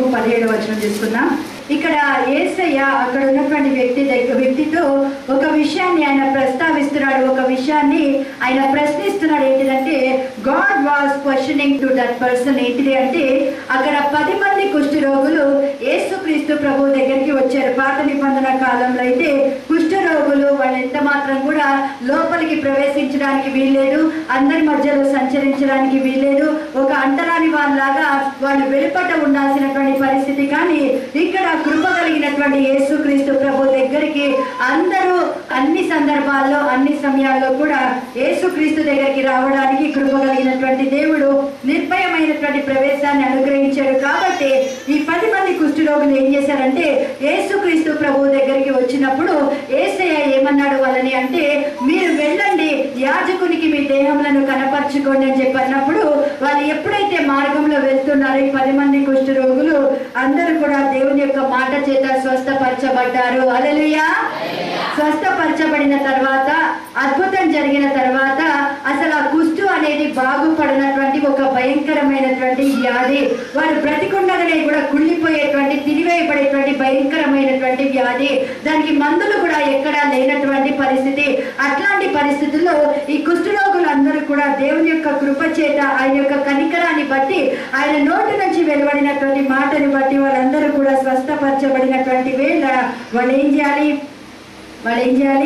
అధ్యాయము పదిహేడు వచనం తీసుకుందాం ఇక్కడ ఏసయ్య అక్కడ ఉన్నటువంటి వ్యక్తి దగ్గర వ్యక్తితో ఒక విషయాన్ని ఆయన ప్రస్తావిస్తున్నాడు ఒక విషయాన్ని ఆయన ప్రశ్నిస్తున్నాడు ఏంటిదంటే God was questioning to that person ఏంటిది అంటే అక్కడ పది మంది కుష్టి రోగులు యేసుక్రీస్తు ప్రభు దగ్గరికి వచ్చారు పాత నిబంధన కాలంలో అయితే కుష్ఠ రోగులు వాళ్ళు ఎంత మాత్రం కూడా లోపలికి ప్రవేశించడానికి వీల్లేదు అందరి మధ్యలో సంచరించడానికి వీల్లేదు ఒక అంటరాని వాళ్ళలాగా వాళ్ళు వెలుపట ఉండాల్సినటువంటి పరిస్థితి కానీ ఇక్కడ కృప కలిగినటువంటి యేసుక్రీస్తు ప్రభు దగ్గరికి అందరూ అన్ని సందర్భాల్లో అన్ని సమయాల్లో కూడా యేసుక్రీస్తు దగ్గరికి రావడానికి కృప కలిగినటువంటి దేవుడు నిర్భయమైనటువంటి ప్రవేశాన్ని అనుగ్రహించాడు కాబట్టి ఈ పది మంది కుష్ఠరోగులు ఏం చేశారంటే యేసుక్రీస్తు ప్రభు దగ్గరికి వచ్చినప్పుడు ఏసయ్య ఏమన్నాడు వాళ్ళని అంటే మీరు వెళ్ళండి యాజకునికి మీ దేహములను కనపరచుకోండి అని చెప్పి అన్నప్పుడు వాళ్ళు ఎప్పుడైతే మార్గంలో వెళ్తున్నారో ఈ పది మంది కుష్ఠరోగులు అందరూ కూడా దేవుని యొక్క మాట చేత స్వస్థపరచబడ్డారు అలలుయా స్వస్థపరచబడిన తర్వాత అద్భుతం జరిగిన తర్వాత అసలు ఆ కుష్టు అనేది బాగుపడినటువంటి ఒక భయంకరమైనటువంటి వ్యాధి వారు బ్రతికుండగానే కూడా కుళ్ళిపోయేటువంటి తిరివేయబడేటువంటి భయంకరమైనటువంటి వ్యాధి దానికి మందులు కూడా ఎక్కడా లేనటువంటి పరిస్థితి అట్లాంటి పరిస్థితుల్లో ఈ కుష్ఠరోగులు అందరూ కూడా దేవుని యొక్క కృప చేత ఆయన యొక్క కనికరాన్ని బట్టి ఆయన నోటి నుంచి వెలువడినటువంటి మాటని బట్టి వాళ్ళందరూ కూడా స్వస్థపరచబడినటువంటి వేళ వాళ్ళు ఏం చేయాలి వాళ్ళు ఏం చేయాలి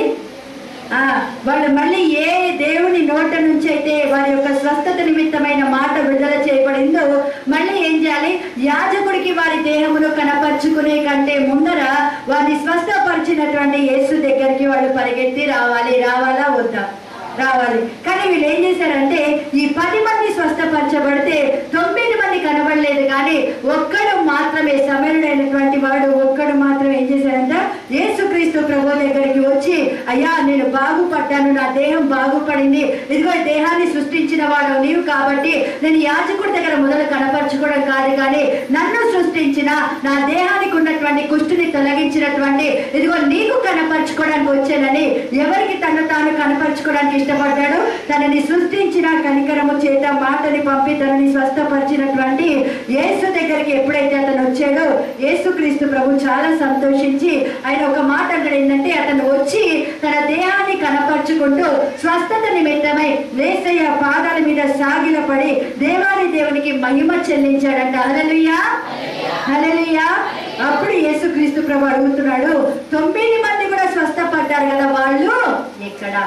ఆ, వాళ్ళు మళ్ళీ ఏ దేవుని నోట నుంచి అయితే వారి యొక్క స్వస్థత నిమిత్తమైన మాట విడుదల చేయబడిందో మళ్ళీ ఏం చేయాలి యాజకుడికి వారి దేహమును కనపరుచుకునే కంటే ముందర వారిని స్వస్థపరిచినటువంటి యేసు దగ్గరికి వాళ్ళు పరిగెత్తి రావాలి రావాలా వద్దా రావాలి కానీ వీళ్ళు ఏం చేశారంటే ఈ పది మంది స్వస్థపరచబడితే తొమ్మిది మంది కనబడలేదు కానీ ఒక్కడు మాత్రమే సమరుడైనటువంటి వాడు ఒక్కడు మాత్రం ఏం చేశారంట యేసుక్రీస్తు ప్రభు దగ్గరికి వచ్చి అయ్యా నేను బాగుపడ్డాను నా దేహం బాగుపడింది ఇదిగో ఈ దేహాన్ని సృష్టించిన వాడు నీవు కాబట్టి నేను యాజకుడి దగ్గర మొదలు కనపరచుకోవడం కాదు కానీ నన్ను సృష్టించిన నా దేహానికి ఉన్నటువంటి కుష్టిని తొలగించినటువంటి ఇదిగో నీకు కనపరచుకోవడానికి వచ్చానని ఎవరికి తను తాను కనపరచుకోవడానికి ఇష్టపడ్డాడు తనని సృష్టించిన కనికరము చేత మాటని పంపి తనని స్వస్థపరిచినటువంటి యేసు దగ్గరికి ఎప్పుడైతే అతను వచ్చాడో యేసుక్రీస్తు ప్రభు చాలా సంతోషించి ఆయన ఒక మాట అంటాడు ఏంటంటే అతను వచ్చి తన దేహాన్ని కనపరుచుకుంటూ స్వస్థత నిమిత్తమై లేసయ్య పాదాల మీద సాగిలపడి దేవాది దేవునికి మహిమ చెల్లించాడంట హల్లెలూయా హల్లెలూయా అప్పుడు యేసుక్రీస్తు ప్రభు అడుగుతున్నాడు తొమ్మిది మంది కూడా స్వస్థపడ్డారు కదా వాళ్ళు ఎక్కడ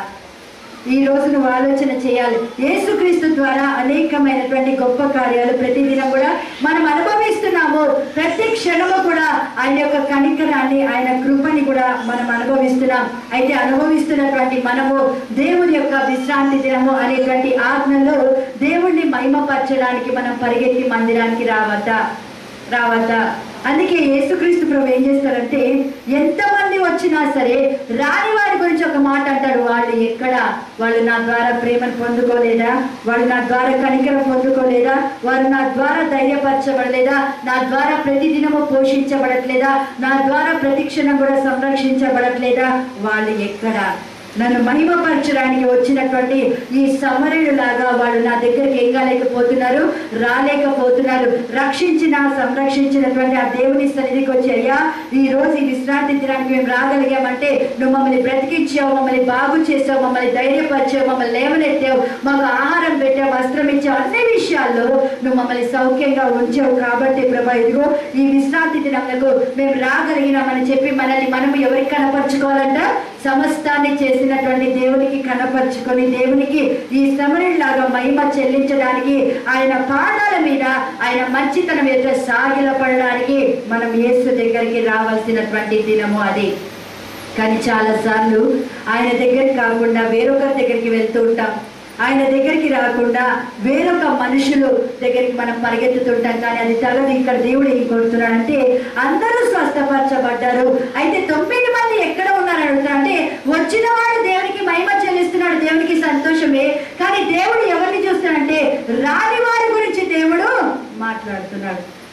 ఈ రోజు నువ్వు ఆలోచన చేయాలి యేసుక్రీస్తు ద్వారా అనేకమైనటువంటి గొప్ప కార్యాలు ప్రతిదినం కూడా మనం అనుభవిస్తున్నాము ప్రతి క్షణము కూడా ఆయన యొక్క కనికరాన్ని ఆయన కృపని కూడా మనం అనుభవిస్తున్నాం అయితే అనుభవిస్తున్నటువంటి మనము దేవుని యొక్క విశ్రాంతి దినము అనేటువంటి ఆజ్ఞలో దేవుణ్ణి మహిమపరచడానికి మనం పరిగెత్తి మందిరానికి రావద్దా రావద్దా అందుకే యేసుక్రీస్తు ప్రభు ఏం చేస్తారంటే ఎంతమంది వచ్చినా సరే రాని వారి గురించి ఒక మాట అంటాడు వాళ్ళు ఎక్కడ వాళ్ళు నా ద్వారా ప్రేమను పొందుకోలేదా వాళ్ళు నా ద్వారా కనికరం పొందుకోలేదా వారు నా ద్వారా ధైర్యపరచబడలేదా నా ద్వారా ప్రతిదినము పోషించబడట్లేదా నా ద్వారా ప్రతి క్షణం కూడా సంరక్షించబడట్లేదా వాళ్ళు ఎక్కడ నన్ను మహిమపరచడానికి వచ్చినటువంటి ఈ సమరయులాగా వాళ్ళు నా దగ్గరికి ఏం కాలేకపోతున్నారు రాలేకపోతున్నారు రక్షించిన సంరక్షించినటువంటి ఆ దేవుని సన్నిధికి వచ్చి అయ్యా ఈ రోజు ఈ విశ్రాంతి దినానికి మేము రాగలిగామంటే నువ్వు మమ్మల్ని బ్రతికించావు మమ్మల్ని బాగు చేసావు మమ్మల్ని ధైర్యపరిచావు మమ్మల్ని లేవనెత్తావు మాకు ఆహారం పెట్టావు వస్త్రం ఇచ్చావు అన్ని విషయాల్లో నువ్వు మమ్మల్ని సౌఖ్యంగా ఉంచావు కాబట్టి ప్రభా ఇదిగో ఈ విశ్రాంతి దినములకు మేము రాగలిగినామని చెప్పి మనల్ని మనం ఎవరికి కనపరుచుకోవాలంట సమస్తాన్ని చేసినటువంటి దేవునికి కనపరుచుకొని దేవునికి ఈ సమరంలాగా మహిమ చెల్లించడానికి ఆయన పాదాల మీద ఆయన మంచితనం ఎదుట సాగిలపడడానికి మనం యేసు దగ్గరికి రావాల్సినటువంటి దినము అది కానీ చాలాసార్లు ఆయన దగ్గరికి కాకుండా వేరొకరి దగ్గరికి వెళ్తూ ఉంటాం ఆయన దగ్గరికి రాకుండా వేరొక మనుషులు దగ్గరికి మనం పరిగెత్తుతుంటాం కానీ అది తగదు ఇక్కడ దేవుడు ఏం కోరుతున్నాడంటే అందరూ స్వస్థపరచబడ్డారు అయితే తొమ్మిది మంది ఎక్కడ ఉన్నారు అడుగుతారు అంటే వచ్చిన వాడు దేవునికి మహిమ చెల్లిస్తున్నాడు దేవునికి సంతోషమే కానీ దేవుడు ఎవరిని చూస్తాడంటే రాని వారి గురించి దేవుడు మాట్లాడుతున్నాడు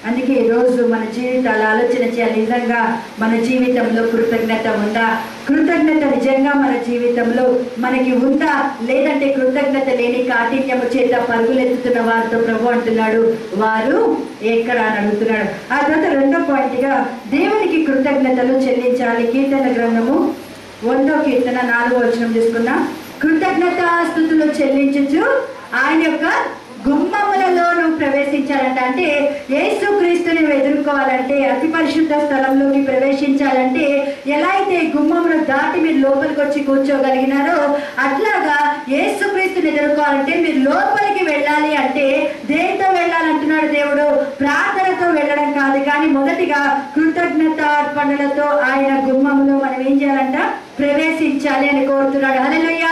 అందుకే ఈ రోజు మన జీవితాలు ఆలోచన చేయాలి నిజంగా మన జీవితంలో కృతజ్ఞత ఉందా కృతజ్ఞత నిజంగా మన జీవితంలో మనకి ఉందా లేదంటే కృతజ్ఞత లేని కాఠిన్యము చేత పరుగులెత్తుతున్న వారితో ప్రభు అంటున్నాడు వారు ఎక్కడ అని అడుగుతున్నాడు ఆ తర్వాత రెండో పాయింట్గా దేవునికి కృతజ్ఞతలు చెల్లించాలి కీర్తన గ్రంథము వందో కీర్తన నాలుగో వచనం తీసుకున్నా కృతజ్ఞత స్థుతులు చెల్లించచ్చు ఆయన యొక్క గుమ్మములలో నువ్వు ప్రవేశించాలంట అంటే యేసు క్రీస్తుని నువ్వు ఎదుర్కోవాలంటే అతి పరిశుద్ధ స్థలంలోకి ప్రవేశించాలంటే ఎలా అయితే గుమ్మమును దాటి మీరు లోపలికి వచ్చి కూర్చోగలిగినారో అట్లాగా యేసు క్రీస్తుని ఎదుర్కోవాలంటే మీరు లోపలికి వెళ్ళాలి అంటే దేంతో వెళ్ళాలంటున్నాడు దేవుడు ప్రార్థనతో వెళ్ళడం కాదు కానీ మొదటిగా కృతజ్ఞత అర్పణలతో ఆయన గుమ్మములో మనం ఏం చేయాలంట ప్రవేశించాలి అని కోరుతున్నాడు హల్లెలూయా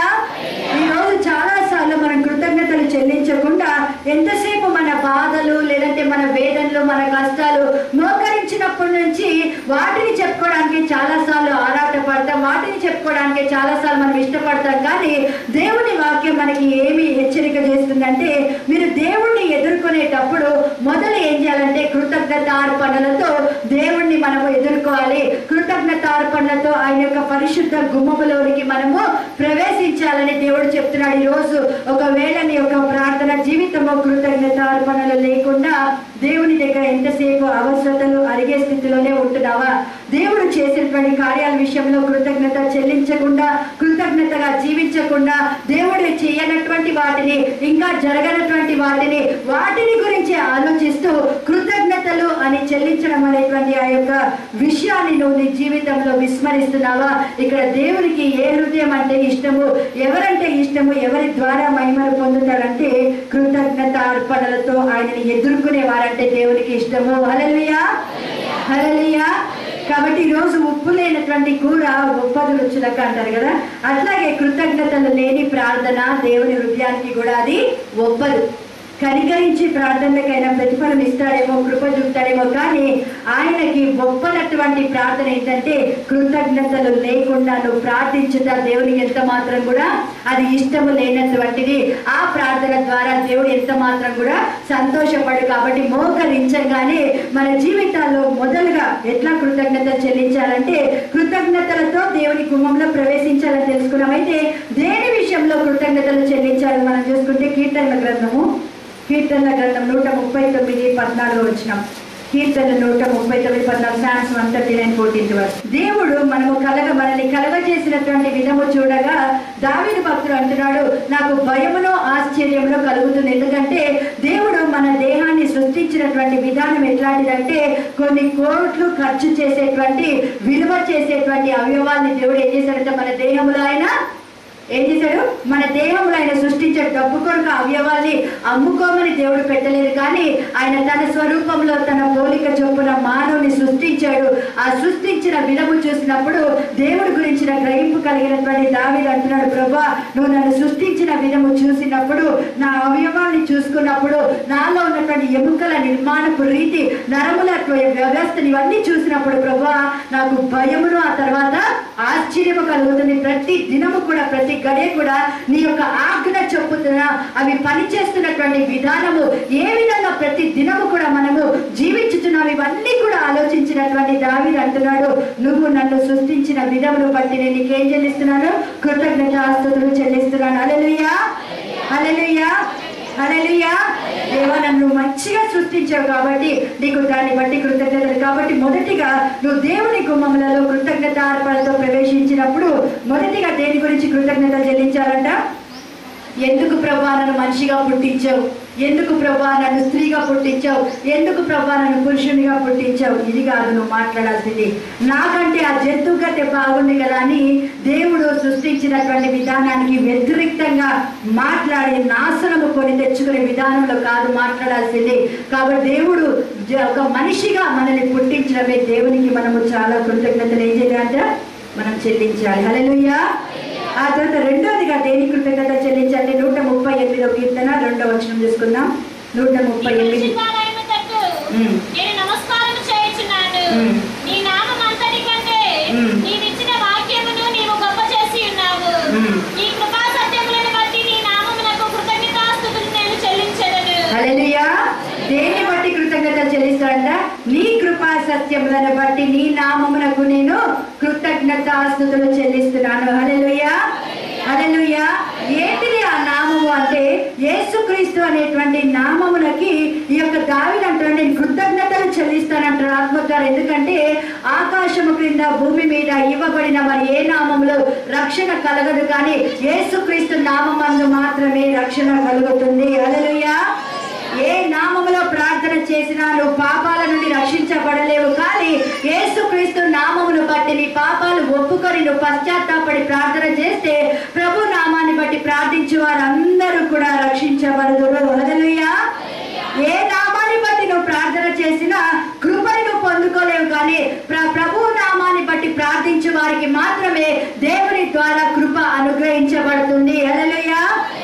ఈ రోజు చాలా సార్లు మనం కృతజ్ఞతలు చెల్లించకుండా ఎంతసేపు మన బాధలు లేదంటే మన వేదనలు మన కష్టాలు మోకరించినప్పటి నుంచి వాటిని చెప్పుకోవడానికి చాలా సార్లు ఆరాట పడతాం వాటిని చెప్పుకోవడానికి చాలా సార్లు మనం ఇష్టపడతాం కానీ దేవుని వాక్యం మనకి ఏమి హెచ్చరిక చేస్తుందంటే మీరు దేవుణ్ణి ఎదుర్కొనేటప్పుడు మొదలు ఏం చేయాలంటే కృతజ్ఞత అర్పణలతో దేవుణ్ణి మనము ఎదుర్కోవాలి కృతజ్ఞత అర్పణలతో ఆయన యొక్క పరిశుద్ధ గుమ్మములోనికి మనము ప్రవేశించాలని దేవుడు చెప్తున్నాడు ఈ రోజు ఒకవేళ నీ యొక్క ప్రార్థన జీవితము కృతజ్ఞత అర్పణలు లేకుండా దేవుని దగ్గర ఎంతసేపు అవసరతలు అరిగే స్థితిలోనే ఉంటున్నావా దేవుడు చేసినటువంటి కార్యాల విషయంలో కృతజ్ఞత చెల్లించకుండా కృతజ్ఞతగా జీవించకుండా దేవుడు చేయనటువంటి వాటిని ఇంకా జరగనటువంటి వాటిని వాటిని గురించి ఆలోచిస్తూ కృతజ్ఞతలు అని చెల్లించడం అనేటువంటి ఆ యొక్క విషయాన్ని నువ్వు నీ జీవితంలో విస్మరిస్తున్నావా ఇక్కడ దేవునికి ఏ హృదయం అంటే ఇష్టము ఎవరంటే ఇష్టము ఎవరి ద్వారా మహిమను పొందుతాడంటే కృతజ్ఞత అర్పణలతో ఆయనని ఎదుర్కొనే వారంటే దేవునికి ఇష్టము హల్లెలూయా హల్లెలూయా కాబట్టి ఈరోజు ఉప్పు లేనటువంటి కూర ఉప్పదు రుచులకు అంటారు కదా అట్లాగే కృతజ్ఞతలు లేని ప్రార్థన దేవుని హృదయానికి కూడా అది ఒప్పదు కనికరించి ప్రార్థనలకైనా ప్రతిఫలం ఇస్తాడేమో కృప చూపుతాడేమో కానీ ఆయనకి ఒప్పనటువంటి ప్రార్థన ఏంటంటే కృతజ్ఞతలు లేకుండా నువ్వు ప్రార్థించుట దేవునికి ఎంత మాత్రం కూడా అది ఇష్టము లేనటువంటిది ఆ ప్రార్థన ద్వారా దేవుడు ఎంత మాత్రం కూడా సంతోషపడు కాబట్టి మోకరించగానే మన జీవితాల్లో మొదలుగా ఎట్లా కృతజ్ఞత చెల్లించాలంటే కృతజ్ఞతలతో దేవుని గుమ్మంలో ప్రవేశించాలని తెలుసుకున్నాం అయితే దేని విషయంలో కృతజ్ఞతలు చెల్లించాలని మనం చూసుకుంటే కీర్తనల గ్రంథము కీర్తనల గ్రంథం నూట ముప్పై తొమ్మిది పద్నాలుగు వచ్చినాం కీర్తన నూట ముప్పై తొమ్మిది పద్నాలుగు Psalms one thirty nine fourteenth verse దేవుడు మనము కలగ మనల్ని కలగ చేసినటువంటి విధము చూడగా దావిది భక్తుడు అంటున్నాడు నాకు భయమును ఆశ్చర్యంలో కలుగుతుంది ఎందుకంటే దేవుడు మన దేహాన్ని సృష్టించినటువంటి విధానం ఎట్లాంటిదంటే కొన్ని కోట్లు ఖర్చు చేసేటువంటి విలువ చేసేటువంటి అవయవాల్ని దేవుడు ఏం చేశాడంటే మన దేహంలో ఆయన ఏం చేశాడు మన దేహంలో ఆయన సృష్టించాడు డబ్బు కొరకు అవయవాల్ని అమ్ముకోమని దేవుడు పెట్టలేదు కానీ ఆయన తన స్వరూపంలో తన పోలిక చొప్పున మానవుని సృష్టించాడు ఆ సృష్టించిన విధము చూసినప్పుడు దేవుడి గురించిన గ్రహింపు కలిగినటువంటి దావీదు అంటున్నాడు ప్రభా నువ్వు నన్ను సృష్టించిన విధము చూసినప్పుడు నా అవయవాల్ని చూసుకున్నప్పుడు నాలో ఉన్నటువంటి ఎముకల నిర్మాణపు రీతి నరముల వ్యవస్థని ఇవన్నీ చూసినప్పుడు ప్రభా నాకు భయమును ఆ తర్వాత ఆశ్చర్యము కలుగుతుంది ప్రతి దినము కూడా ప్రతి గడే కూడా నీ యొక్క ఆజ్ఞ చొప్పున అవి పనిచేస్తున్నటువంటి విధానము ఏ విధంగా ప్రతి దినము కూడా మనము జీవించుతున్నాం ఇవన్నీ కూడా ఆలోచించినటువంటి దావీదు అంటున్నాడు నువ్వు నన్ను సృష్టించిన విధమును బట్టి నేను నీకేం చెల్లిస్తున్నాను కృతజ్ఞత ఆస్తుతులు చెల్లిస్తున్నాను అలెలుయా అలెలుయా అలెలుయా దేవా నన్ను మంచిగా సృష్టించావు కాబట్టి నీకు దాన్ని బట్టి కృతజ్ఞతలు కాబట్టి మొదటిగా నువ్వు దేవుని గుమ్మములలో కృతజ్ఞత అర్పణతో ప్రవేశించినప్పుడు మొదటిగా దేని గురించి కృతజ్ఞత చెల్లించాలంట ఎందుకు ప్రభా నన్ను మనిషిగా పుట్టించావు ఎందుకు ప్రభా నన్ను స్త్రీగా పుట్టించావు ఎందుకు ప్రభా నన్ను పురుషునిగా పుట్టించావు ఇది కాదు నువ్వు మాట్లాడాల్సింది నాకంటే ఆ జంతువు కంటే బాగుంది కదా అని దేవుడు సృష్టించినటువంటి విధానానికి వ్యతిరేక్తంగా మాట్లాడి నాశనము కొని తెచ్చుకునే విధానంలో కాదు మాట్లాడాల్సింది కాబట్టి దేవుడు జ- ఒక మనిషిగా మనల్ని పుట్టించడమే దేవునికి మనము చాలా కృతజ్ఞతలు ఏం చేయాలంటే మనం చెల్లించాలి హల్లెలూయా ఆ తర్వాత రెండోదిగా దేని కృతజ్ఞత చెల్లించాలి నూట ముప్పై ఎనిమిదో కీర్తన రెండో వచనం తీసుకుందాం నూట ముప్పై నీ ఎనిమిది పరిశుద్ధాలయము తట్టు మ్మ్. నేను నమస్కారం చేయుచున్నాను మ్మ్. నీ నామం అంతటి కంటే మ్మ్. నీవిచ్చిన వాక్యమును నీవు గొప్ప చేసి ఉన్నావు మ్మ్. నీ కృపా సత్యములను బట్టి నీ నామమునకు కృతజ్ఞతాస్తుతులు నేను చెల్లించెదను హల్లెలూయా దేన్ని బట్టి కృతజ్ఞత చెల్లిస్తాడంట కృపా సత్యములను బట్టి నీ నామమునకు నేను కృతజ్ఞతాస్తుతులు చెల్లిస్తున్నాను హల్లెలూయా హల్లెలూయా ఏంటిది ఆ నామము అంటే యేసుక్రీస్తు అనేటువంటి నామమునకి ఈ యొక్క దావిని అంటాడు నేను కృతజ్ఞతలు చెల్లిస్తానంటాడు ఆత్మద్వారా ఎందుకంటే ఆకాశము క్రింద భూమి మీద ఇవ్వబడిన మరి ఏ నామములో రక్షణ కలగదు కానీ యేసుక్రీస్తు నామందు మాత్రమే రక్షణ కలుగుతుంది హల్లెలూయా ఏ నామములో ప్రార్థన చేసినా నువ్వు పాపాల నుండి రక్షించబడలేవు కానీ యేసుక్రీస్తు నామమును బట్టి నీ పాపాలు ఒప్పుకొని నువ్వు పశ్చాత్తాపడి ప్రార్థన చేస్తే ప్రభు నామాన్ని బట్టి ప్రార్థించే వారందరూ కూడా రక్షించబడదురు హల్లెలూయా ఏ నామాన్ని బట్టి నువ్వు ప్రార్థన చేసినా కృపని నువ్వు పొందుకోలేవు కానీ ప్ర- ప్రభు నామాన్ని బట్టి ప్రార్థించే వారికి మాత్రమే దేవుని ద్వారా కృప అనుగ్రహించబడుతుంది హల్లెలూయా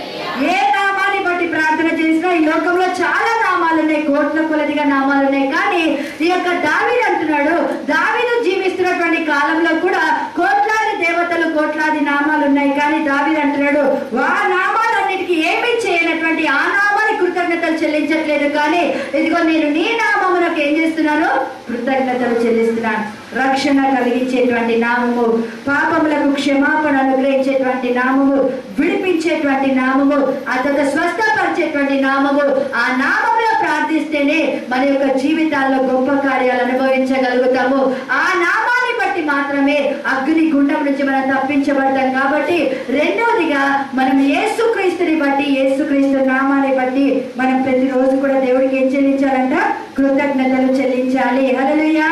ఏ నామాన్ని బట్టి ప్రార్థన చేసినా ఈ లోకంలో చాలా నామాలు ఉన్నాయి కోట్ల కొలదిగా నామాలు ఉన్నాయి కానీ ఈ యొక్క దావీదు అంటున్నాడు దావీదు జీవిస్తున్నటువంటి కాలంలో కూడా కోట్లాది దేవతలు కోట్లాది నామాలు ఉన్నాయి కానీ దావీదు అంటున్నాడు ఆ నామాలన్నిటికీ ఏమీ చేయనటువంటి ఆ నామాన్ని కృతజ్ఞతలు చెల్లించట్లేదు కానీ ఇదిగో నేను నీ నామమునకు ఏం చేస్తున్నాను కృతజ్ఞతలు చెల్లిస్తున్నాను రక్షణ కలిగించేటువంటి నామము పాపములకు క్షమాపణ అనుగ్రహించేటువంటి నామము విడిపించేటువంటి నామము ఆ తర్వాత స్వస్థపరిచేటువంటి నామము ఆ నామంలో ప్రార్థిస్తేనే మన యొక్క జీవితాల్లో గొప్ప కార్యాలు అనుభవించగలుగుతాము ఆ నామాన్ని బట్టి మాత్రమే అగ్ని గుండం నుంచి మనం తప్పించబడతాం కాబట్టి రెండవదిగా మనం యేసుక్రీస్తుని బట్టి యేసుక్రీస్తు నామాన్ని బట్టి మనం ప్రతిరోజు కూడా దేవుడికి ఏం చెల్లించాలంట కృతజ్ఞతలు చెల్లించాలి హల్లెలూయా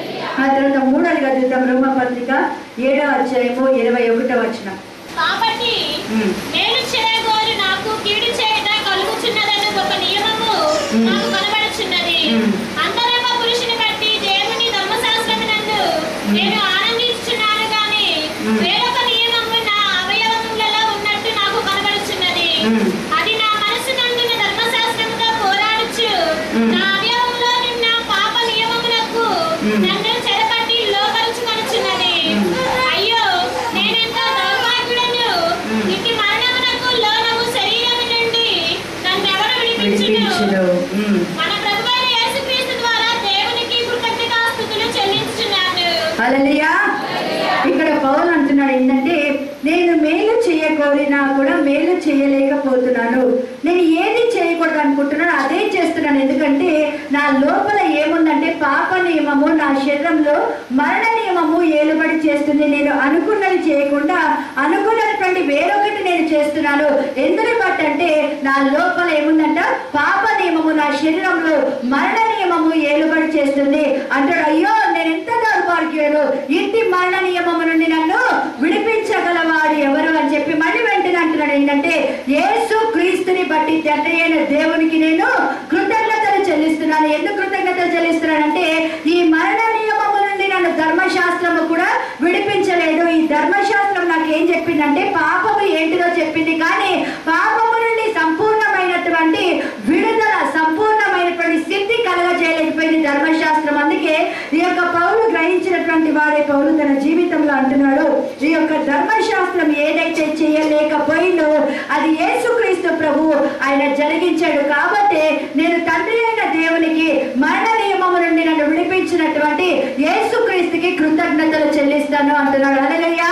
ఆ తర్వాత మూడోదిగా చూద్దాం రోమపత్రిక ఏడవ అధ్యాయము ఇరవై ఒకటో వచనం కాబట్టి ఉమ్. నేను చేయగోరు నాకు కీడు చేయట కలుగుచున్నదని ఒక నియమము మ్మ్. నాకు కనబడుచున్నది మ్మ్. అంతరంగ పురుషుని బట్టి దేవుని ధర్మశాస్త్రమునందు నేను ఆనందించుచున్నాను గాని మ్మ్. వేరొక నియమము నా అవయవములలో ఉన్నట్టు నాకు కనబడుచున్నది మ్మ్. అది నా మనసు నందున ధర్మశాస్త్రముతో పోరాడుచు మ్మ్. నా అవయవంలో నిన్న పాప నియమమునకు మ్మ్. నన్ను చెరపట్టి లోపరుచుకొనుచున్నది అయ్యో నేనెంతో దౌర్భాగ్యుడను మ్మ్. ఇట్టి మరణమునకు లోనము శరీరము నుండి నన్నెవరు విడిపించును విడిపించును ఉమ్. మన ప్రభువైన యేసుక్రీస్తు ద్వారా దేవునికి కృతజ్ఞతాస్తుతులు చెల్లించుచున్నాను హల్లెలూయా ఇక్కడ పౌలు అంటున్నాడు ఏంటంటే నేను మేలు చేయకోరినా కూడా మేలు చేయలేకపోతున్నాను నేను ఏది చేయకూడదు అనుకుంటున్నాను అదే చేస్తున్నాను ఎందుకంటే నా లోపల ఏముందంటే పాప నియమము నా శరీరంలో మరణ నియమము ఏలుబడి చేస్తుంది నేను అనుకున్నది చేయకుండా అనుకున్నటువంటి వేరొకటి నేను చేస్తున్నాను ఎందుని బట్టి అంటే నా లోపల ఏముందంట పాప నియమము నా శరీరంలో మరణ నియమము ఏలుబడి చేస్తుంది అంటాడు అయ్యో నేను ఎంత దౌర్భాగ్యుడు ఇంటి మరణ నియమము నుండి నన్ను విడిపించగలవాడు ఎవరు అని చెప్పి మళ్ళీ వెంటనే అంటున్నాడు ఏంటంటే యేసు క్రీస్తుని బట్టి తండ్రి అయిన దేవునికి నేను కృతజ్ఞతలు చెల్లిస్తున్నాను ఎందుకు కృతజ్ఞతలు చెల్లిస్తున్నానంటే ఈ మరణ నియమము నుండి నన్ను ధర్మశాస్త్రము కూడా విడిపించలేదు ఈ ధర్మశాస్త్రం నాకు ఏం చెప్పిందంటే పాపము ఏంటిదో చెప్పింది కానీ పాపము నుండి సంపూర్ణమైనటువంటి విడుదల సంపూర్ణమైనటువంటి స్థితి కలగజేయలేకపోయింది ధర్మశాస్త్రం అందుకే ఈ యొక్క పౌలు గ్రహించినటువంటి వాడే పౌలు తన జీవితంలో అంటున్నాడు ఈ యొక్క ధర్మశాస్త్రం ఏదైతే చేయలేకపోయిందో అది యేసుక్రీస్తు ప్రభు ఆయన జరిగించాడు కాబట్టి నేను తండ్రి అయిన దేవునికి మరణ నియమము నుండి నన్ను విడిపించినటువంటి యేసుక్రీస్తుకి కృతజ్ఞతలు చెల్లిస్తాను అంటున్నాడు హల్లెలూయా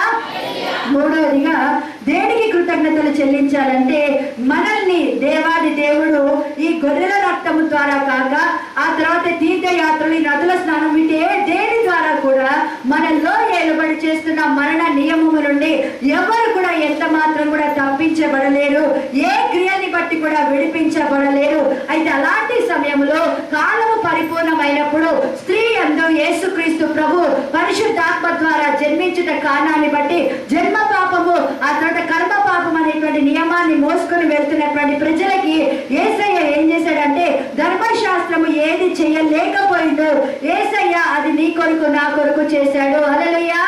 మూడవదిగా దేనికి కృతజ్ఞతలు చెల్లించాలంటే మనల్ని దేవాది దేవుడు ఈ గొర్రెల రక్తము ద్వారా కాక ఆ తర్వాత తీర్థయాత్రలు ఈ నదుల స్నానం వీటి ఏ- దేని ద్వారా కూడా మనలో ఏలుబడి చేస్తున్న మరణ నియమము నుండి ఎవరు కూడా ఎంత మాత్రం కూడా తప్పించబడలేరు ఏ క్రియల్ని బట్టి కూడా విడిపించబడలేరు అయితే అలాంటి సమయంలో కాలము పరిపూర్ణమైనప్పుడు స్త్రీ అందు యేసుక్రీస్తు ప్రభు పరిశుద్ధాత్మ ద్వారా జన్మించుట కారణాన్ని బట్టి జన్మ పాపము ఆ తర్వాత కర్మ పాపం అనేటువంటి నియమాన్ని మోసుకొని వెళ్తున్నటువంటి ప్రజలకి ఏసయ్య ఏం చేశాడంటే ధర్మశాస్త్రము ఏది చేయలేకపోయిందో ఏసయ్య అది నీ కొరకు నా కొరకు చేశాడు అలలుయా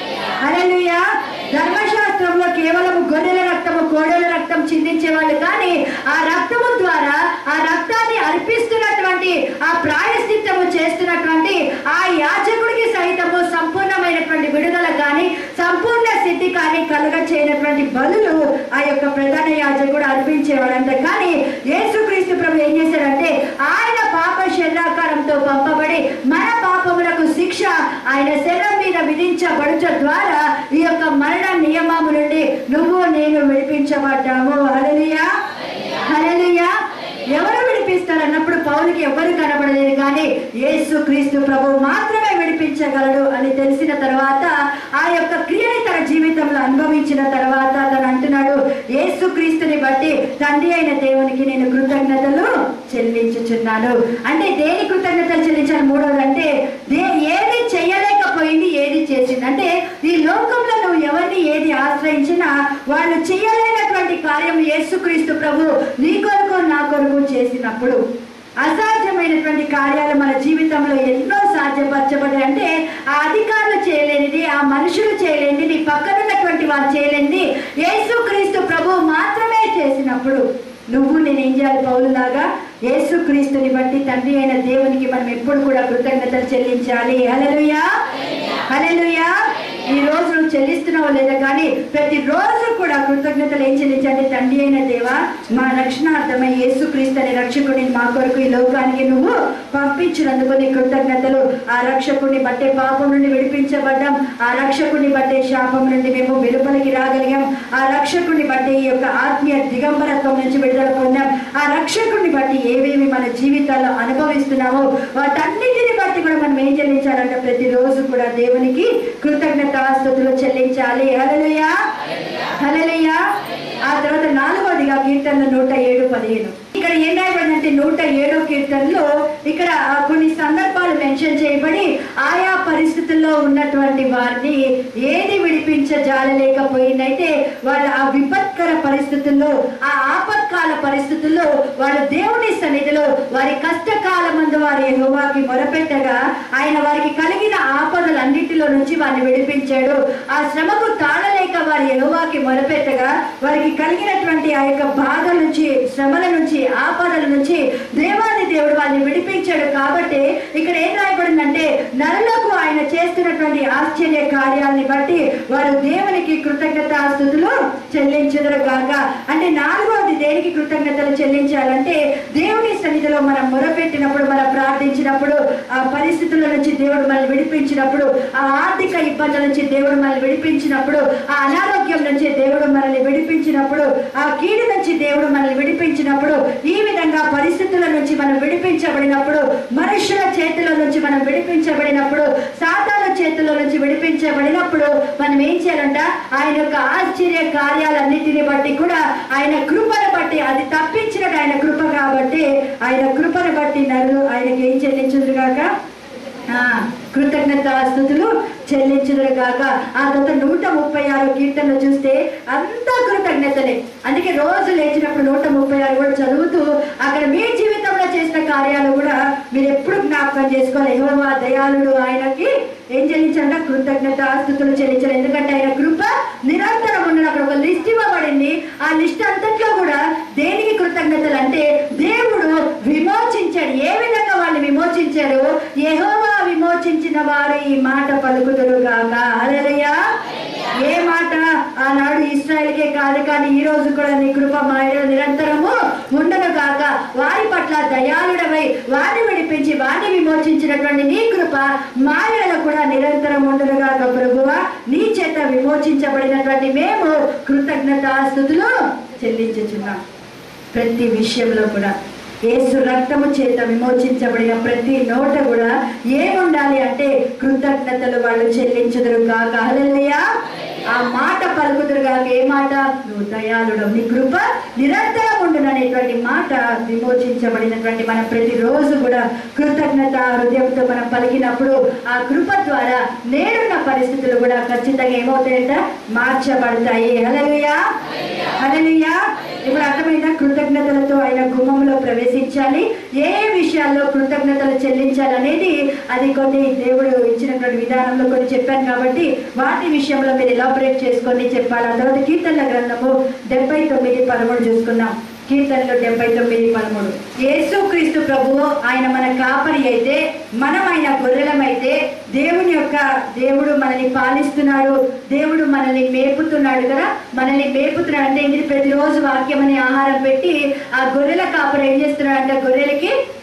అలలుయా ధర్మశాస్త్రంలో కేవలం గొర్రెల రక్తము కోడెల రక్తం చిందించే వాళ్ళు కానీ ఆ రక్తము ద్వారా ఆ రక్తాన్ని అర్పిస్తున్నటువంటి ఆ ప్రాయశ్చిత్తము చేస్తున్నటువంటి ఆ యాజకుడికి సైతము సంపూర్ణమైనటువంటి విడుదల కానీ సంపూర్ణ సిద్ధి కానీ కలుగ చేయనటువంటి బలులు ఆ యొక్క ప్రధాన యాజకుడు అర్పించేవాడంట కానీ యేసుక్రీస్తు ప్రభు ఏం చేశాడంటే ఆయన పాప శరీరాకారంతో పంపబడి మన ఆయన శరీరం మీద విధించబడుట ద్వారా ఈ యొక్క మరణ నియమము నుండి నువ్వు నేను విడిపించబడ్డాము హల్లెలూయా హల్లెలూయా ఎవరు విడిపిస్తారు అన్నప్పుడు పౌలుకి ఎవరు కనబడలేదు కానీ యేసు క్రీస్తు ప్రభు మాత్రమే విడిపించగలడు అని తెలిసిన తర్వాత ఆ యొక్క క్రియని తన జీవితంలో అనుభవించిన తర్వాత తను అంటున్నాడు యేసు క్రీస్తుని బట్టి తండ్రి అయిన దేవునికి నేను కృతజ్ఞతలు చెల్లించుచున్నాను అంటే దేని కృతజ్ఞతలు చెల్లించాలి మూడోది అంటే దే ఏది చేయలేకపోయింది ఏది చేసింది అంటే ఈ లోకంలో నువ్వు ఎవరిని ఏది ఆశ్రయించినా వాళ్ళు చేయలేనటువంటి కార్యం యేసుక్రీస్తు ప్రభు నీ కొరకు నా కొరకు చేసినప్పుడు అసాధ్యమైనటువంటి కార్యాలు మన జీవితంలో ఎన్నో సాధ్యపరచబడి అంటే ఆ అధికారులు చేయలేనిది ఆ మనుషులు చేయలేనిది నీ పక్కనున్నటువంటి వాళ్ళు చేయలేనిది యేసుక్రీస్తు ప్రభు మాత్రమే చేసినప్పుడు నువ్వు నేను ఏం చేయాలి పౌలులాగా యేసుక్రీస్తుని బట్టి తండ్రి అయిన దేవునికి మనం ఎప్పుడు కూడా కృతజ్ఞతలు చెల్లించాలి హల్లెలూయా హల్లెలూయా ఈ రోజు నువ్వు చెల్లిస్తున్నావు లేదా కానీ ప్రతి రోజు కూడా కృతజ్ఞతలు ఏం చెల్లించండి తండ్రి అయిన దేవా మా రక్షణార్థమై యేసుక్రీస్తు అనే రక్షకుడిని మా కొరకు ఈ లోకానికి నువ్వు పంపించినందుకు నీ కృతజ్ఞతలు ఆ రక్షకుడిని బట్టే పాపం నుండి విడిపించబడ్డాం ఆ రక్షకుడిని బట్టే శాపం నుండి మేము వెలుపలికి రాగలిగాం ఆ రక్షకుడిని బట్టి ఈ యొక్క ఆత్మీయ దిగంబరత్వం నుంచి విడుదల పొందాం ఆ రక్షకుడిని బట్టి ఏవేమి మన జీవితాల్లో అనుభవిస్తున్నామో వాటన్నిటిని బట్టి కూడా మనం ఏం చెల్లించాలంటే ప్రతిరోజు కూడా దేవునికి కృతజ్ఞతాస్తుతులు చెల్లించాలి హల్లెలూయా హల్లెలూయా ఆ తర్వాత నాలుగోదిగా కీర్తనలు నూట ఏడు పదిహేను ఇక్కడ ఏం రాయబడిందంటే నూట ఏడో కీర్తనలో ఇక్కడ ఆ కొన్ని సందర్భాలు మెన్షన్ చేయబడి ఆయా పరిస్థితుల్లో ఉన్నటువంటి వారిని ఏది విడిపించజాలలేకపోయిందైతే వాళ్ళ ఆ విపత్కర పరిస్థితుల్లో ఆ ఆపత్కాల పరిస్థితుల్లో వాళ్ళు దేవుని సన్నిధిలో వారి కష్టకాల మందు వారి యెహోవాకి మొరపెట్టగా ఆయన వారికి కలిగిన ఆపదలన్నిటిలో నుంచి వారిని విడిపించాడు ఆ శ్రమకు తాళలేక వారి యెహోవాకి మొరపెట్టగా వారికి కలిగినటువంటి ఆ యొక్క బాధ నుంచి శ్రమల నుంచి ఆపదల నుంచి దేవాది దేవుడు వారిని విడిపించాడు కాబట్టి ఇక్కడ ఏం రాయబడిందంటే నరులకు ఆయన చేస్తున్నటువంటి ఆశ్చర్య కార్యాలని బట్టి వారు దేవునికి కృతజ్ఞతాస్తుతులు చెల్లించుదురు గాక అంటే నాలుగవది దేనికి కృతజ్ఞతలు చెల్లించాలంటే దేవుని సన్నిధిలో మనం మొరపెట్టినప్పుడు మనం ప్రార్థించినప్పుడు ఆ పరిస్థితుల నుంచి దేవుడు మనల్ని విడిపించినప్పుడు ఆ ఆర్థిక ఇబ్బందుల నుంచి దేవుడు మనల్ని విడిపించినప్పుడు ఆ అనారోగ్యం నుంచి దేవుడు మనల్ని విడిపించినప్పుడు ఆ కీడు నుంచి దేవుడు మనల్ని విడిపించినప్పుడు ఈ విధంగా పరిస్థితుల నుంచి మనం విడిపించబడినప్పుడు మనుషుల చేతిలో నుంచి మనం విడిపించబడినప్పుడు సాతాను చేతిలో నుంచి విడిపించబడినప్పుడు మనం ఏం చేయాలంట ఆయన యొక్క ఆశ్చర్య కార్యాలన్నిటిని బట్టి కూడా ఆయన కృపను బట్టి అది తప్పించినట్టు ఆయన కృప కాబట్టి ఆయన కృపను బట్టి నరులు ఆయనకి ఏం చెల్లించుదు కాక కృతజ్ఞత స్థుతులు చెల్లించుదురు కాక ఆ తర్వాత నూట ముప్పై ఆరు కీర్తనలు చూస్తే అంతా కృతజ్ఞతలే అందుకే రోజు లేచినప్పుడు నూట ముప్పై ఆరు కూడా చదువుతూ అక్కడ మీ జీవితంలో చేసిన కార్యాలు కూడా మీరు ఎప్పుడు జ్ఞాపకం చేసుకోవాలి యెహోవా దయాళుడు ఆయనకి ఏం చెల్లించాలంటే కృతజ్ఞత స్థుతులు చెల్లించాలి ఎందుకంటే ఆయన కృప నిరంతరం ఉండడం అక్కడ ఒక లిస్ట్ ఇవ్వబడింది ఆ లిస్ట్ అంతట్లో కూడా దేనికి కృతజ్ఞతలు అంటే దేవుడు విమోచించాడు ఏ విధంగా వాళ్ళు విమోచించారు యెహోవా విమోచించిన వారు ఈ మాట పలుకుదురు గాక హల్లెలూయా ఏ మాట ఆనాడు ఇస్రాయల్కే కాదు కానీ ఈ రోజు కూడా నీ కృప మా ఎడల నిరంతరము ఉండను కాక వారి పట్ల దయాళుడవై వారిని విడిపించి వారిని విమోచించినటువంటి నీ కృప మా ఎడల కూడా నిరంతరం ఉండను కాక ప్రభువా నీ చేత విమోచించబడినటువంటి మేము కృతజ్ఞతాస్తుతులు చెల్లించుచున్నాం ప్రతి విషయంలో కూడా యేసు రక్తము చేత విమోచించబడిన ప్రతి నోట కూడా ఏముండాలి అంటే కృతజ్ఞతలు వాళ్ళు చెల్లించుదురు కాక హల్లెలూయా ఆ మాట పలుకుదురు కాక ఏ మాట నువ్వు దయాళుడు నీ కృప నిరంతరం ఉండును అనేటువంటి మాట విమోచించబడినటువంటి మనం ప్రతిరోజు కూడా కృతజ్ఞత హృదయంతో మనం పలికినప్పుడు ఆ కృప ద్వారా నేడున్న పరిస్థితులు కూడా ఖచ్చితంగా ఏమవుతాయంట మార్చబడతాయి హల్లెలూయా హల్లెలూయా ఇప్పుడు అర్థమైన కృతజ్ఞతలతో ఆయన గుమ్మంలో ప్రవేశించాలి ఏ ఏ విషయాల్లో కృతజ్ఞతలు చెల్లించాలనేది అది కొన్ని దేవుడు ఇచ్చినటువంటి విధానంలో కొన్ని చెప్పాను కాబట్టి వాటి విషయంలో మీరు ఎలాబరేట్ చేసుకొని చెప్పాలి ఆ తర్వాత కీర్తనల గ్రంథము డెబ్బై తొమ్మిది పదమూడు చూసుకున్నాం కీర్తనలు డెబ్బై తొమ్మిది పదమూడు యేసు క్రీస్తు ప్రభువు ఆయన మన కాపరి అయితే మనం ఆయన గొర్రెలమైతే దేవుని యొక్క దేవుడు మనల్ని పాలిస్తున్నాడు దేవుడు మనల్ని మేపుతున్నాడు కదా మనల్ని మేపుతున్నాడు అంటే ఇది ప్రతిరోజు వాక్యం అనే ఆహారం పెట్టి ఆ గొర్రెల కాపరి ఏం చేస్తున్నాడు అంటే గొర్రెలకి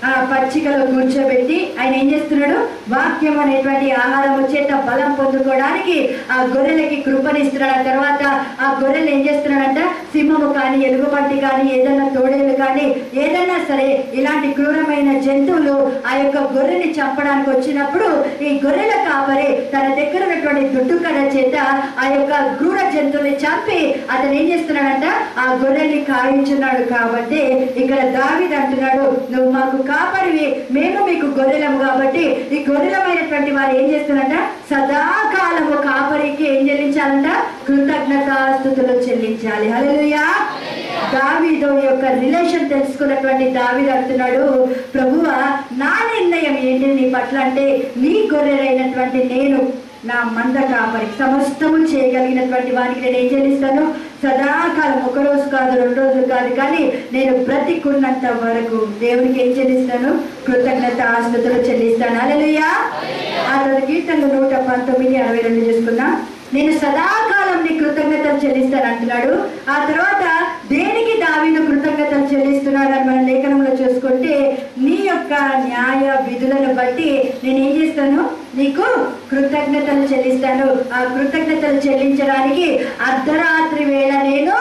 ఆ పచ్చికలో కూర్చోబెట్టి ఆయన ఏం చేస్తున్నాడు వాక్యం అనేటువంటి ఆహారం చేత బలం పొందుకోవడానికి ఆ గొర్రెలకి కృపనిస్తున్నాడు ఆ తర్వాత ఆ గొర్రెలు ఏం చేస్తున్నాడంట సింహము కానీ ఎలుగుబంటి కానీ ఏదైనా తోడేలు కానీ ఏదైనా సరే ఇలాంటి క్రూరమైన జంతువులు ఆ యొక్క గొర్రెని చంపడానికి వచ్చినప్పుడు ఈ గొర్రెల కాపరి తన దగ్గర ఉన్నటువంటి దుడ్డుకడ చేత ఆ యొక్క క్రూర జంతువుని చంపి అతను ఏం చేస్తున్నాడంట ఆ గొర్రెల్ని కాయించున్నాడు కాబట్టి ఇక్కడ దావిది అంటున్నాడు నువ్వు మాకు కాపరివి మేము మీకు గొర్రెలము కాబట్టి ఈ గొర్రెలమైనటువంటి వారు ఏం చేస్తున్నారంట సదాకాలము కాపరికి ఏం చెల్లించాలంట కృతజ్ఞతాస్థుతులు చెల్లించాలి హల్లెలూయా దావీదు యొక్క రిలేషన్ తెలుసుకున్నటువంటి దావీదు అంటున్నాడు ప్రభువ నా నిర్ణయం ఏంటి నీ పట్ల అంటే నీ గొర్రెలైనటువంటి నేను నా మంద కాపరి సమస్తము చేయగలిగినటువంటి వారికి నేను ఏం చెల్లిస్తాను సదాకాలం ఒక రోజు కాదు రెండు రోజులు కాదు కానీ నేను బ్రతికున్నంత వరకు దేవునికి ఏం చెల్లిస్తాను కృతజ్ఞత ఆస్తుతులు చెల్లిస్తాను అలలుయా ఆ తర్వాత కీర్తనలు నూట పంతొమ్మిది అరవై రెండు చేసుకుందాం నేను సదాకాలం నీ కృతజ్ఞతలు చెల్లిస్తాను అంటున్నాడు ఆ తర్వాత దేనికి దావీదు కృతజ్ఞతలు చెల్లిస్తున్నాడు అని మన లేఖనంలో చూసుకుంటే నీ యొక్క న్యాయ విధులను బట్టి నేను ఏం చేస్తాను నీకు కృతజ్ఞతలు చెల్లిస్తాను ఆ కృతజ్ఞతలు చెల్లించడానికి అర్ధరాత్రి వేళ నేను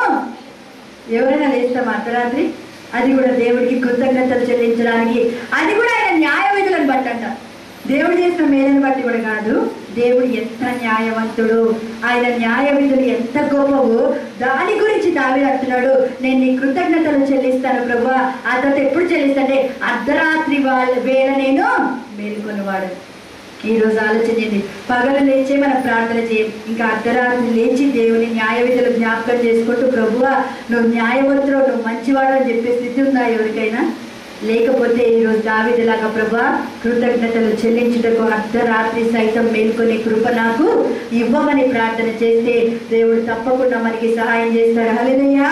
ఎవరైనా లేస్తాం అర్ధరాత్రి అది కూడా దేవుడికి కృతజ్ఞతలు చెల్లించడానికి అది కూడా ఆయన న్యాయ విధులను బట్టి అంట దేవుడు చేసిన మేలను బట్టి కూడా కాదు దేవుడు ఎంత న్యాయవంతుడు ఆయన న్యాయ విధులు ఎంత గొప్పవు దాని గురించి దావి అంటున్నాడు నేను నీ కృతజ్ఞతలు చెల్లిస్తాను ప్రభు ఆ తర్వాత ఎప్పుడు చెల్లిస్తాంటే అర్ధరాత్రి వాళ్ళ వేళ నేను మేలుకొనివాడు ఈ రోజు ఆలోచించండి పగలు లేచే మనం ప్రార్థన చేయం ఇంకా అర్ధరాత్రి లేచి దేవుని న్యాయ విధులు జ్ఞాపకం చేసుకుంటూ ప్రభువా నువ్వు న్యాయవంతుడు నువ్వు మంచివాడు అని చెప్పే స్థితి ఉందా ఎవరికైనా లేకపోతే ఈరోజు దావిదిలాగా ప్రభా కృతజ్ఞతలు చెల్లించుటకు అర్ధరాత్రి సైతం మేల్కొనే కృప నాకు ఇవ్వమని ప్రార్థన చేస్తే దేవుడు తప్పకుండా మనకి సహాయం చేస్తాడు హల్లెలూయా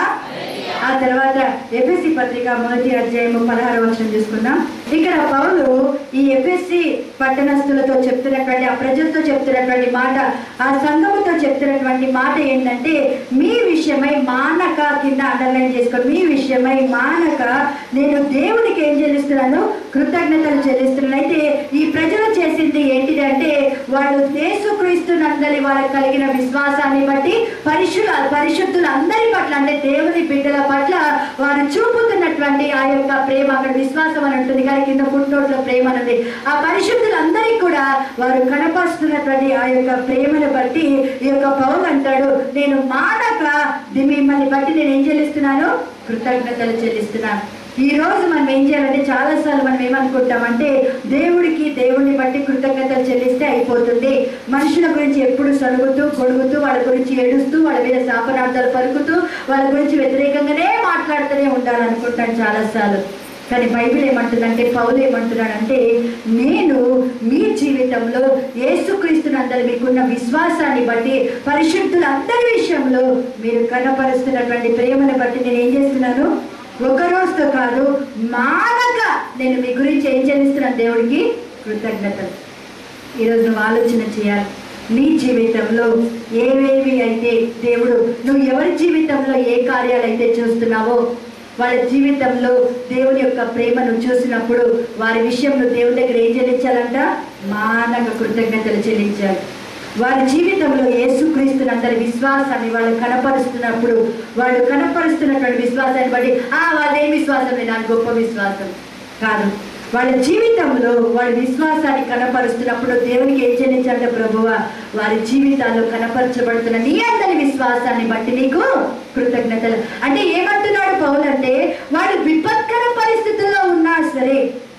ఆ తర్వాత ఎఫ్ఎస్సి పత్రిక మొదటి అధ్యాయము పదహారు వచనం చూసుకుందాం ఇక్కడ పౌలు ఈ ఎఫ్ఎస్సి పట్టణస్థులతో చెప్తున్నటువంటి ఆ ప్రజలతో చెప్తున్నటువంటి మాట ఆ సంఘముతో చెప్తున్నటువంటి మాట ఏంటంటే మీ విషయమై మానక కింద అండర్లైన్ చేసుకోండి మీ విషయమై మానక నేను దేవునికి ఏం చెల్లిస్తున్నాను కృతజ్ఞతలు చెల్లిస్తున్నాను అయితే ఈ ప్రజలు చేసింది ఏంటిది అంటే వాళ్ళు యేసుక్రీస్తునందరి వాళ్ళకి కలిగిన విశ్వాసాన్ని బట్టి పరిశుల పరిశుద్ధులు అందరి పట్ల అంటే దేవుని బిడ్డల పట్ల వారు చూపుతున్నటువంటి ఆ యొక్క ప్రేమ అక్కడ విశ్వాసం అని ఉంటుంది కానీ కింద పుట్టినోట్లో ప్రేమ అనేది ఆ పరిశుద్ధులందరికీ కూడా వారు కనపరుస్తున్నటువంటి ఆ యొక్క ప్రేమను బట్టి ఈ యొక్క పౌరు అంటాడు నేను మానక ది- మిమ్మల్ని బట్టి నేను ఏం చెల్లిస్తున్నాను కృతజ్ఞతలు చెల్లిస్తున్నాను ఈ రోజు మనం ఏం చేయాలంటే చాలాసార్లు మనం ఏమనుకుంటామంటే దేవుడికి దేవుడిని బట్టి కృతజ్ఞతలు చెల్లిస్తే అయిపోతుంది మనుషుల గురించి ఎప్పుడు సడుగుతూ గొడుగుతూ వాళ్ళ గురించి ఏడుస్తూ వాళ్ళ మీద శాపనార్థాలు పలుకుతూ వాళ్ళ గురించి వ్యతిరేకంగానే మాట్లాడుతూనే ఉండాలనుకుంటాను చాలాసార్లు కానీ బైబిల్ ఏమంటుందంటే పౌలు ఏమంటున్నాడంటే నేను మీ జీవితంలో యేసుక్రీస్తునందరి మీకున్న విశ్వాసాన్ని బట్టి పరిశుద్ధుల అందరి విషయంలో మీరు కనపరుస్తున్నటువంటి ప్రేమను బట్టి నేను ఏం చేస్తున్నాను ఒక రోజుతో కాదు మానక నేను మీ గురించి ఏం చెల్లిస్తున్నాను దేవుడికి కృతజ్ఞతలు ఈరోజు నువ్వు ఆలోచన చేయాలి నీ జీవితంలో ఏవేవి అయితే దేవుడు నువ్వు ఎవరి జీవితంలో ఏ కార్యాలు అయితే చూస్తున్నావో వాళ్ళ జీవితంలో దేవుని యొక్క ప్రేమను చూసినప్పుడు వారి విషయంలో దేవుని దగ్గర ఏం చెల్లించాలంట మానక కృతజ్ఞతలు చెల్లించాలి వారి జీవితంలో యేసుక్రీస్తుని అందరి విశ్వాసాన్ని వాళ్ళు కనపరుస్తున్నప్పుడు వాళ్ళు కనపరుస్తున్నటువంటి విశ్వాసాన్ని బట్టి ఆ వాళ్ళేం విశ్వాసం లేదు నాకు గొప్ప విశ్వాసం కాదు వాళ్ళ జీవితంలో వాళ్ళ విశ్వాసాన్ని కనపరుస్తున్నప్పుడు దేవునికి ఏం చెల్లించాలంటే ప్రభువ వారి జీవితాల్లో కనపరచబడుతున్న నీ అందరి విశ్వాసాన్ని బట్టి నీకు కృతజ్ఞతలు అంటే ఏమంటున్నాడు పౌలు అంటే వాడు విపత్కర పరిస్థితుల్లో ఉన్నా సరే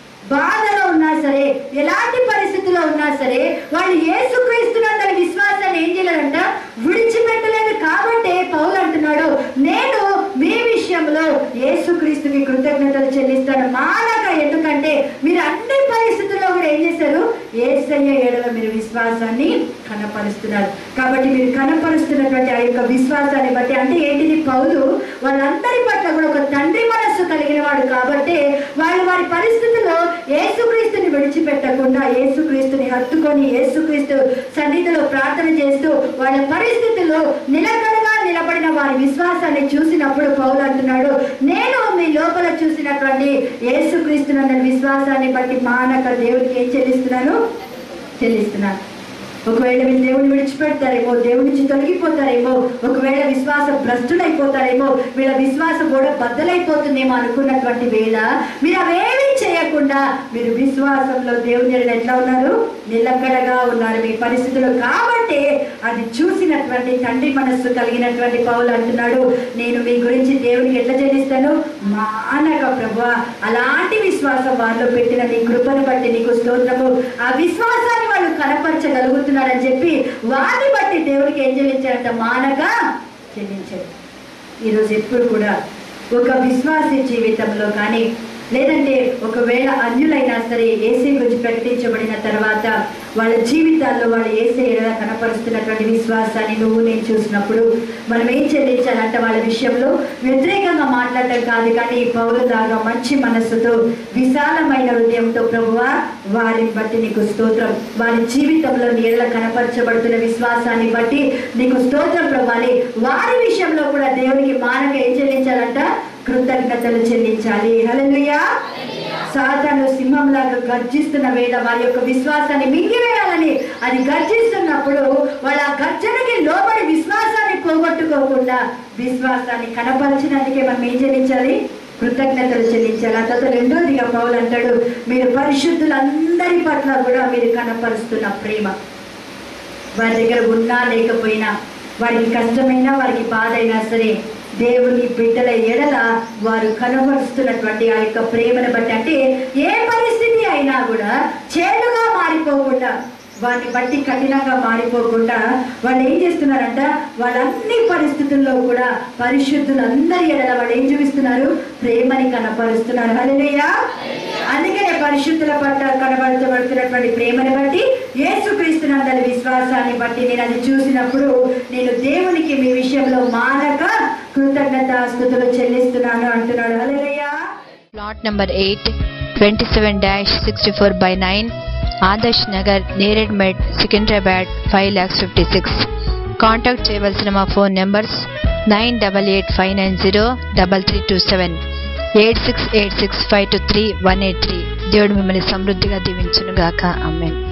బాధలో ఉన్నా సరే ఎలాంటి పరిస్థితుల్లో ఉన్నా సరే వాళ్ళు ఏసుక్రీస్తున్నంత విశ్వాసాన్ని ఏం చేయలేదంట విడిచిపెట్టలేదు కాబట్టే పౌలు అంటున్నాడు నేను మీ విషయంలో యేసుక్రీస్తుకి కృతజ్ఞతలు చెల్లిస్తాను మానక ఎందుకంటే మీరు అన్ని పరిస్థితుల్లో కూడా ఏం చేశారు ఏసయ్య ఏడల మీరు విశ్వాసాన్ని కనపరుస్తున్నారు కాబట్టి మీరు కనపరుస్తున్నటువంటి ఆ యొక్క విశ్వాసాన్ని బట్టి అంటే ఏంటిది పౌలు వాళ్ళందరి పట్ల కూడా ఒక తండ్రి మనస్సు కలిగిన వాడు కాబట్టి వాళ్ళు వారి పరిస్థితుల్లో యేసుక్రీస్తుని విడిచిపెట్టకుండా యేసుక్రీస్తుని హత్తుకొని యేసుక్రీస్తు సన్నిధిలో ప్రార్థన చేస్తూ వాళ్ళ పరిస్థితుల్లో నిలకడగా నిలబడిన వారి విశ్వాసాన్ని చూసినప్పుడు పౌలు అంటున్నాడు నేను మీ లోపల చూసినటువంటి యేసుక్రీస్తున్న విశ్వాసాన్ని బట్టి మానక దేవుడికి ఏం చెల్లిస్తున్నాను చెల్లిస్తున్నాను ఒకవేళ వీళ్ళు దేవుని విడిచిపెడతారేమో దేవుడి నుంచి తొలగిపోతారేమో ఒకవేళ విశ్వాస భ్రష్టులైపోతారేమో వీళ్ళ విశ్వాసం కూడా బద్దలైపోతుందేమో అనుకున్నటువంటి వేళ మీరు అవేమీ చేయకుండా మీరు విశ్వాసంలో దేవుని ఎడల ఎట్లా ఉన్నారు నిలకడగా ఉన్నారు మీ పరిస్థితులు కాబట్టి అది చూసినటువంటి తండ్రి మనస్సు కలిగినటువంటి పౌలు అంటున్నాడు నేను మీ గురించి దేవునికి ఎట్లా చెల్లిస్తాను మానక ప్రభు అలాంటి విశ్వాసం వారిలో పెట్టిన నీ కృపను బట్టి నీకు స్తోత్రము ఆ విశ్వాసాన్ని వాళ్ళు కనపరచగలుగుతున్నారని చెప్పి వారిని బట్టి దేవుడికి ఏం చెల్లించారంట మానక చెల్లించారు ఈరోజు ఎప్పుడు కూడా ఒక విశ్వాసి జీవితంలో కానీ లేదంటే ఒకవేళ అన్యులైనా సరే ఏసీ గురించి ప్రకటించబడిన తర్వాత వాళ్ళ జీవితాల్లో వాళ్ళు ఏసే ఎలా కనపరుస్తున్నటువంటి విశ్వాసాన్ని నువ్వు నేను చూసినప్పుడు మనం ఏం చెల్లించాలంటే వాళ్ళ విషయంలో వ్యతిరేకంగా మాట్లాడటం కాదు కానీ ఈ పౌరులాగా మంచి మనస్సుతో విశాలమైన హృదయంతో ప్రభువా వారిని బట్టి నీకు స్తోత్రం వారి జీవితంలో నీళ్ళ కనపరచబడుతున్న విశ్వాసాన్ని బట్టి నీకు స్తోత్రం ప్రభాలి వారి విషయంలో కూడా దేవునికి మానక ఏం చెల్లించాలంట కృతజ్ఞతలు చెల్లించాలి హల్లెలూయా సాతాను సింహంలాగా గర్జిస్తున్న వేళ వారి యొక్క విశ్వాసాన్ని మింగివేయాలని అది గర్జిస్తున్నప్పుడు వాళ్ళ ఆ గర్జనకి లోబడి విశ్వాసాన్ని పోగొట్టుకోకుండా విశ్వాసాన్ని కనపరిచినందుకే మనం ఏం చెల్లించాలి కృతజ్ఞతలు చెల్లించాలి ఆ తర్వాత రెండోదిగా పౌలు అంటాడు మీరు పరిశుద్ధులందరి పట్ల కూడా మీరు కనపరుస్తున్న ప్రేమ వారి దగ్గర ఉన్నా లేకపోయినా వారికి కష్టమైనా వారికి బాధ అయినా సరే దేవుని బిడ్డల ఎడల వారు కనబరుస్తున్నటువంటి ఆ యొక్క ప్రేమను బట్టి అంటే ఏ పరిస్థితి అయినా కూడా చేడుగా మారిపోకుండా వారిని బట్టి కఠినంగా మారిపోకుండా వాళ్ళు ఏం చేస్తున్నారంట వాళ్ళన్ని పరిస్థితుల్లో కూడా పరిశుద్ధులందరి ఎడల వాళ్ళు ఏం చూపిస్తున్నారు ప్రేమని కనపరుస్తున్నారు హల్లెలూయా అందుకనే పరిశుద్ధుల పట్ల కనబరచబడుతున్నటువంటి ప్రేమని బట్టి యేసుక్రీస్తునందరి విశ్వాసాన్ని బట్టి నేను అది చూసినప్పుడు నేను దేవునికి మీ విషయంలో మానక కృతజ్ఞత స్థుతులు చెల్లిస్తున్నాను అంటున్నాడు hallelujah plot number eight twenty seven dash sixty four by nine Adarsh Nagar Neredmet Secunderabad five lakhs fifty six contact చేయవలసిన మా phone numbers nine double eight five nine zero double three two seven eight six eight six five two three one eight three దేవుడు మిమ్మల్ని సమృద్ధిగా దీవించునుగాక అమ్మాయి